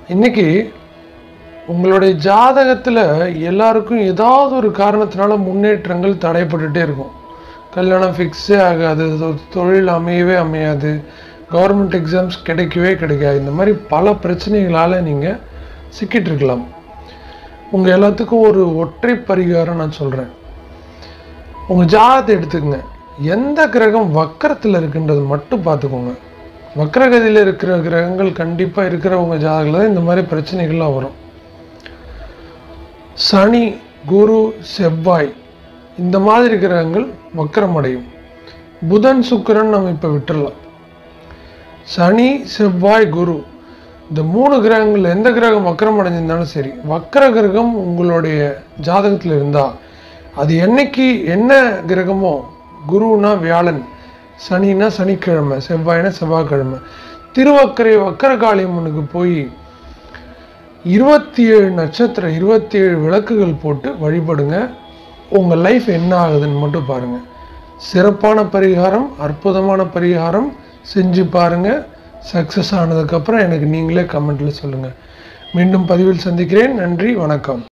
இன்னைக்கு உங்களுடைய ஜாதகத்தில் எல்லாருக்கும் ஏதாவது ஒரு காரணத்தினால முன்னேற்றங்கள் தடைப்பட்டுட்டே இருக்கும் கல்யாணம் ஃபிக்ஸே ஆகாது தொ- தொழில் அமையவே அமையாது கவர்மெண்ட் எக்ஸாம்ஸ் கிடைக்கவே கிடைக்காது இந்த மாதிரி பல பிரச்சனைகளால் நீங்கள் சிக்கிட்டு இருக்கலாம் உங்கள் எல்லாத்துக்கும் ஒரு ஒற்றை பரிகாரம் நான் சொல்கிறேன் உங்கள் ஜாதகத்தை எடுத்துக்கங்க எந்த கிரகம் வக்கரத்தில் இருக்குன்றது மட்டும் பார்த்துக்கோங்க வக்ரகதியில் இருக்கிற கிரகங்கள் கண்டிப்பாக இருக்கிறவங்க ஜாதகத்தில் இந்த மாதிரி பிரச்சனைகள்லாம் வரும் சனி குரு செவ்வாய் இந்த மாதிரி கிரகங்கள் வக்கரமடையும் புதன் சுக்கிரன் நம்ம இப்போ விட்டுறலாம் சனி செவ்வாய் குரு இந்த மூணு கிரகங்கள் எந்த கிரகம் வக்கரம் அடைஞ்சிருந்தாலும் சரி வக்கர கிரகம் உங்களுடைய ஜாதகத்தில் இருந்தால் அது என்னைக்கு என்ன கிரகமோ குருனா வியாழன் சனினா சனிக்கிழமை செவ்வாய்னா செவ்வாய்க்கிழமை திருவக்கரை வக்கரகாளியம்மனுக்கு போய் இருபத்தி ஏழு நட்சத்திரம் இருபத்தி ஏழு விளக்குகள் போட்டு வழிபடுங்க உங்கள் லைஃப் என்ன ஆகுதுன்னு மட்டும் பாருங்கள் சிறப்பான பரிகாரம் அற்புதமான பரிகாரம் செஞ்சு பாருங்கள் சக்ஸஸ் ஆனதுக்கப்புறம் எனக்கு நீங்களே கமெண்ட்டில் சொல்லுங்கள் மீண்டும் பதிவில் சந்திக்கிறேன் நன்றி வணக்கம்